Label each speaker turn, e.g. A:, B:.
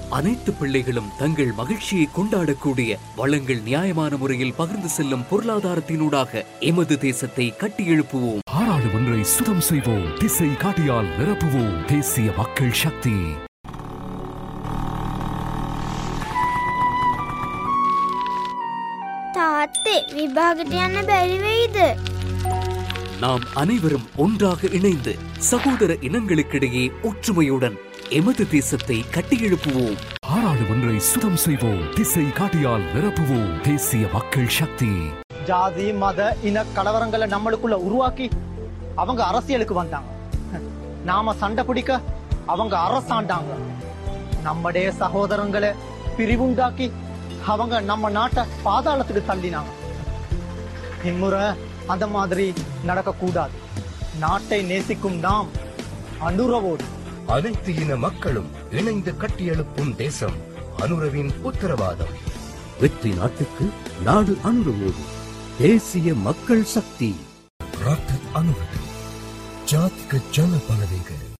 A: அனைத்து பிள்ளைகளும் தங்கள் மகிழ்ச்சியை கொண்டாடக்கூடிய வளங்கள் நியாயமான முறையில் பகிர்ந்து செல்லும் பொருளாதாரத்தினூடாக எமது தேசத்தை கட்டியெழுப்புவோம்
B: பாராளுமன்றை சுத்தம் செய்வோம் திசை காட்டியால் நிரப்புவோம் தேசிய மக்கள் சக்தி
C: තාත්තේ විභාගට යන්න බැරිවෙයිද.
A: நாம் அனைவரும் ஒன்றாக இணைந்து சகோதர இனங்களுக்கிடையே ஒற்றுமையுடன் எமது தேசத்தை கட்டியெழுப்புவோம்
B: பாராளுமன்றை சுத்தம் செய்வோம் திசை காட்டியால் நிரப்புவோம் தேசிய மக்கள் சக்தி
D: ஜாதி மத இன கலவரங்களை நம்மளுக்குள்ள உருவாக்கி அவங்க அரசியலுக்கு வந்தாங்க நாம சண்டை பிடிக்க அவங்க அரசாண்டாங்க நம்முடைய சகோதரங்களை பிரிவுண்டாக்கி அவங்க நம்ம நாட்டை பாதாளத்துக்கு தள்ளினாங்க இம்முறை அந்த மாதிரி நடக்கக்கூடாது நாட்டை நேசிக்கும் நாம் அனுரவோடு
E: அனைத்து இன மக்களும் இணைந்து கட்டியெழுப்பும் தேசம் அனுரவின் உத்தரவாதம்
F: வெற்றி நாட்டுக்கு நாடு அணுகுவோடு தேசிய மக்கள் சக்தி
E: ராத்த அனுரவி ஜாத்க ஜன பலவேக